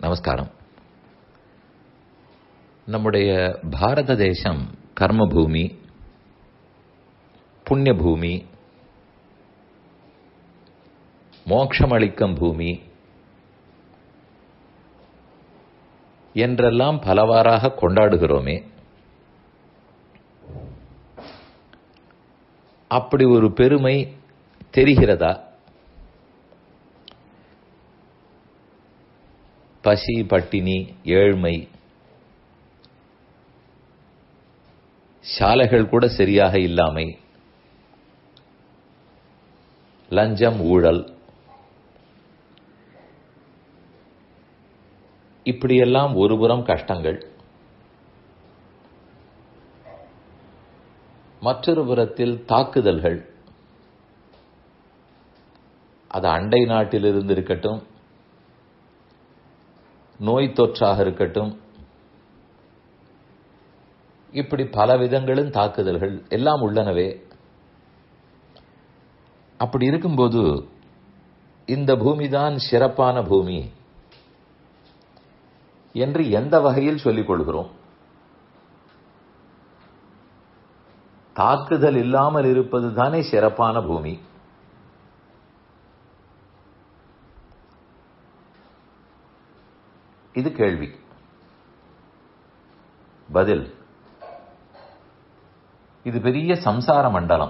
நமஸ்காரம் நம்முடைய பாரத தேசம் கர்ம பூமி புண்ணிய பூமி மோட்சமளிக்கும் பூமி என்றெல்லாம் பலவாறாக கொண்டாடுகிறோமே அப்படி ஒரு பெருமை தெரிகிறதா பசி பட்டினி ஏழ்மை சாலைகள் கூட சரியாக இல்லாமை லஞ்சம் ஊழல் இப்படியெல்லாம் ஒருபுறம் கஷ்டங்கள் மற்றொரு புறத்தில் தாக்குதல்கள் அது அண்டை நாட்டிலிருந்து இருக்கட்டும் நோய் தொற்றாக இருக்கட்டும் இப்படி பல விதங்களும் தாக்குதல்கள் எல்லாம் உள்ளனவே அப்படி இருக்கும்போது இந்த பூமிதான் சிறப்பான பூமி என்று எந்த வகையில் சொல்லிக் கொள்கிறோம் தாக்குதல் இல்லாமல் இருப்பது தானே சிறப்பான பூமி இது கேள்வி பதில் இது பெரிய சம்சார மண்டலம்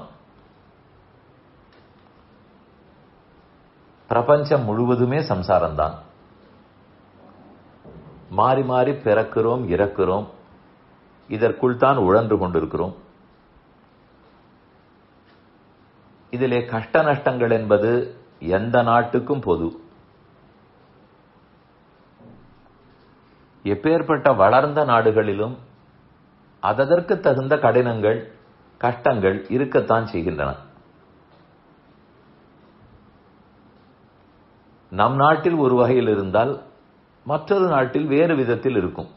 பிரபஞ்சம் முழுவதுமே சம்சாரம்தான் மாறி மாறி பிறக்கிறோம் இறக்கிறோம் இதற்குள் தான் உழன்று கொண்டிருக்கிறோம் இதிலே கஷ்ட நஷ்டங்கள் என்பது எந்த நாட்டுக்கும் பொது எப்பேற்பட்ட வளர்ந்த நாடுகளிலும் அதற்கு தகுந்த கடினங்கள் கஷ்டங்கள் இருக்கத்தான் செய்கின்றன நம் நாட்டில் ஒரு வகையில் இருந்தால் மற்றொரு நாட்டில் வேறு விதத்தில் இருக்கும்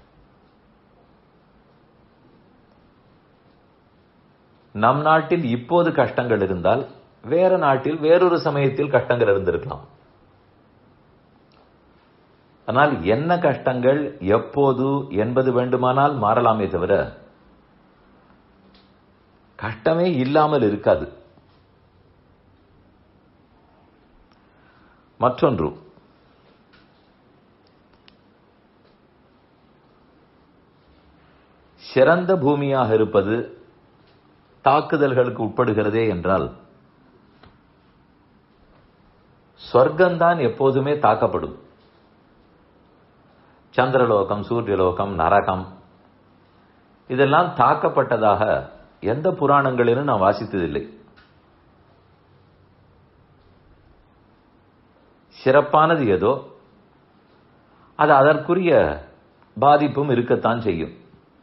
நம் நாட்டில் இப்போது கஷ்டங்கள் இருந்தால் வேற நாட்டில் வேறொரு சமயத்தில் கஷ்டங்கள் இருந்திருக்கலாம் ஆனால் என்ன கஷ்டங்கள் எப்போது என்பது வேண்டுமானால் மாறலாமே தவிர கஷ்டமே இல்லாமல் இருக்காது மற்றொன்று சிறந்த பூமியாக இருப்பது தாக்குதல்களுக்கு உட்படுகிறதே என்றால் சொர்க்கம்தான் எப்போதுமே தாக்கப்படும் சந்திரலோகம் சூரியலோகம் நரகம் இதெல்லாம் தாக்கப்பட்டதாக எந்த புராணங்களிலும் நான் வாசித்ததில்லை சிறப்பானது ஏதோ அது அதற்குரிய பாதிப்பும் இருக்கத்தான் செய்யும்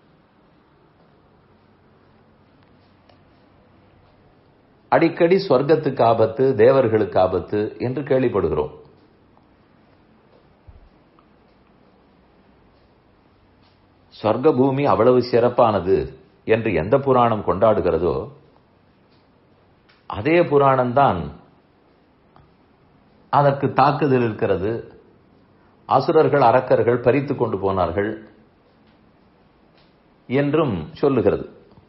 அடிக்கடி சொர்க்கத்துக்கு ஆபத்து தேவர்களுக்கு ஆபத்து என்று கேள்விப்படுகிறோம் சொர்க்க பூமி அவ்வளவு சிறப்பானது என்று எந்த புராணம் கொண்டாடுகிறதோ அதே புராணம்தான் அதற்கு தாக்குதல் இருக்கிறது அசுரர்கள் அரக்கர்கள் பறித்து கொண்டு போனார்கள் என்றும் சொல்லுகிறது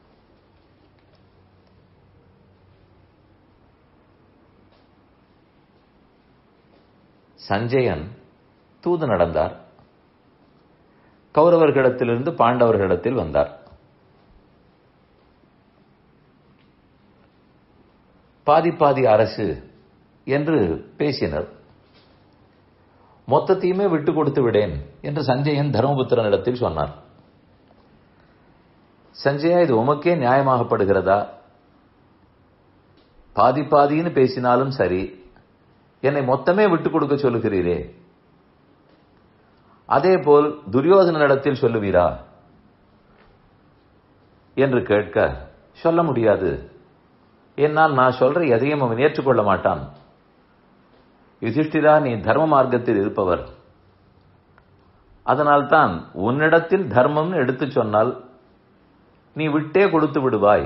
சஞ்சயன் தூது நடந்தார் கௌரவர்களிடத்திலிருந்து பாண்டவர்களிடத்தில் வந்தார் பாதி பாதி அரசு என்று பேசினர் மொத்தத்தையுமே விட்டு கொடுத்து விடேன் என்று சஞ்சயன் தர்மபுத்திரனிடத்தில் சொன்னார் சஞ்சயா இது உமக்கே நியாயமாகப்படுகிறதா பாதி பாதின்னு பேசினாலும் சரி என்னை மொத்தமே விட்டு கொடுக்க சொல்லுகிறீரே அதே போல் துரியோதனிடத்தில் சொல்லுவீரா என்று கேட்க சொல்ல முடியாது என்னால் நான் சொல்ற எதையும் அவன் ஏற்றுக்கொள்ள மாட்டான் யுதிஷ்டிரா நீ தர்ம மார்க்கத்தில் இருப்பவர் அதனால்தான் உன்னிடத்தில் தர்மம்னு எடுத்து சொன்னால் நீ விட்டே கொடுத்து விடுவாய்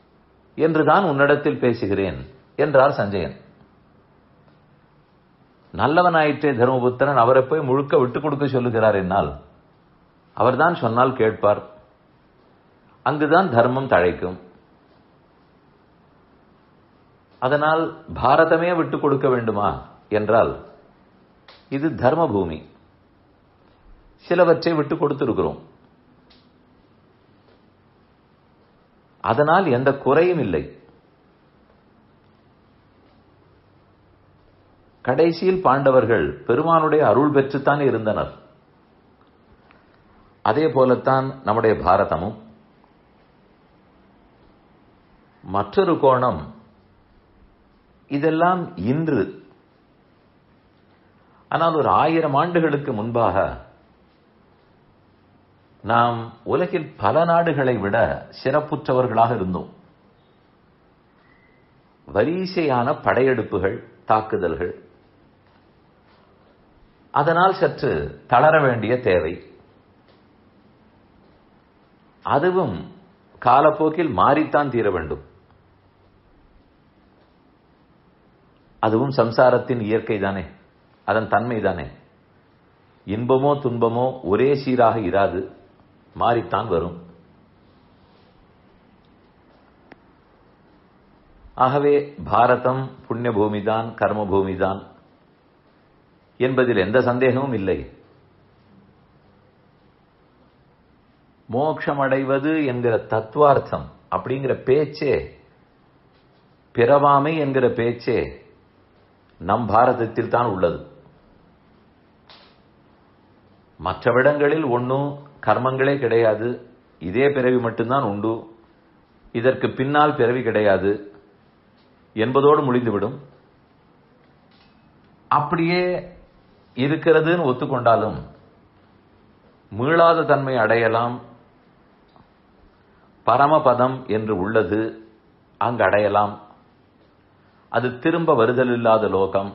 என்றுதான் உன்னிடத்தில் பேசுகிறேன் என்றார் சஞ்சயன் நல்லவனாயிற்றே தர்மபுத்திரன் அவரை போய் முழுக்க விட்டு கொடுக்க சொல்லுகிறார் என்னால் அவர்தான் சொன்னால் கேட்பார் அங்குதான் தர்மம் தழைக்கும் அதனால் பாரதமே விட்டு கொடுக்க வேண்டுமா என்றால் இது தர்ம பூமி சிலவற்றை விட்டு கொடுத்திருக்கிறோம் அதனால் எந்த குறையும் இல்லை கடைசியில் பாண்டவர்கள் பெருமானுடைய அருள் பெற்றுத்தான் இருந்தனர் அதே போலத்தான் நம்முடைய பாரதமும் மற்றொரு கோணம் இதெல்லாம் இன்று ஆனால் ஒரு ஆயிரம் ஆண்டுகளுக்கு முன்பாக நாம் உலகில் பல நாடுகளை விட சிறப்புற்றவர்களாக இருந்தோம் வரிசையான படையெடுப்புகள் தாக்குதல்கள் அதனால் சற்று தளர வேண்டிய தேவை அதுவும் காலப்போக்கில் மாறித்தான் தீர வேண்டும் அதுவும் சம்சாரத்தின் இயற்கை தானே அதன் தன்மை தானே இன்பமோ துன்பமோ ஒரே சீராக இராது மாறித்தான் வரும் ஆகவே பாரதம் புண்ணிய பூமிதான் கர்ம பூமிதான் என்பதில் எந்த சந்தேகமும் இல்லை மோட்சம் அடைவது என்கிற தத்துவார்த்தம் அப்படிங்கிற பேச்சே பிறவாமை என்கிற பேச்சே நம் பாரதத்தில் தான் உள்ளது மற்றவிடங்களில் ஒன்றும் கர்மங்களே கிடையாது இதே பிறவி மட்டும்தான் உண்டு இதற்கு பின்னால் பிறவி கிடையாது என்பதோடு முடிந்துவிடும் அப்படியே இருக்கிறதுன்னு ஒத்துக்கொண்டாலும் மீளாத தன்மை அடையலாம் பரமபதம் என்று உள்ளது அங்கு அடையலாம் அது திரும்ப வருதல் இல்லாத லோகம்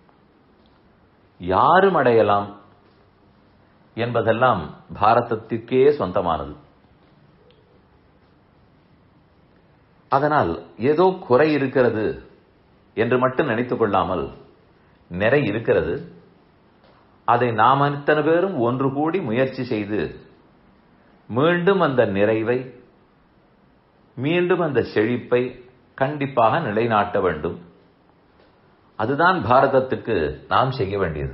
யாரும் அடையலாம் என்பதெல்லாம் பாரதத்திற்கே சொந்தமானது அதனால் ஏதோ குறை இருக்கிறது என்று மட்டும் நினைத்துக் கொள்ளாமல் நிறை இருக்கிறது அதை நாம் அத்தனை பேரும் ஒன்று கூடி முயற்சி செய்து மீண்டும் அந்த நிறைவை மீண்டும் அந்த செழிப்பை கண்டிப்பாக நிலைநாட்ட வேண்டும் அதுதான் பாரதத்துக்கு நாம் செய்ய வேண்டியது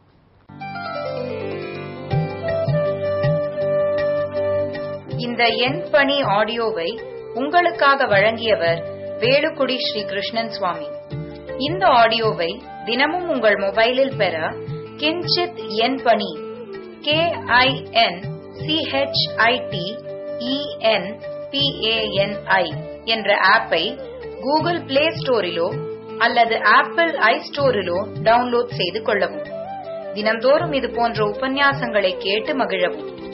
இந்த எண் பணி ஆடியோவை உங்களுக்காக வழங்கியவர் வேலுக்குடி ஸ்ரீ கிருஷ்ணன் சுவாமி இந்த ஆடியோவை தினமும் உங்கள் மொபைலில் பெற கிஞ்சித் எண் பணி கே ஐ என் சிஹெச்ஐடி இஎன் பிஏஎன்ஐ என்ற ஆப்பை கூகுள் பிளே ஸ்டோரிலோ அல்லது ஆப்பிள் ஐ ஸ்டோரிலோ டவுன்லோட் செய்து கொள்ளவும் தினம்தோறும் இது போன்ற உபன்யாசங்களை கேட்டு மகிழவும்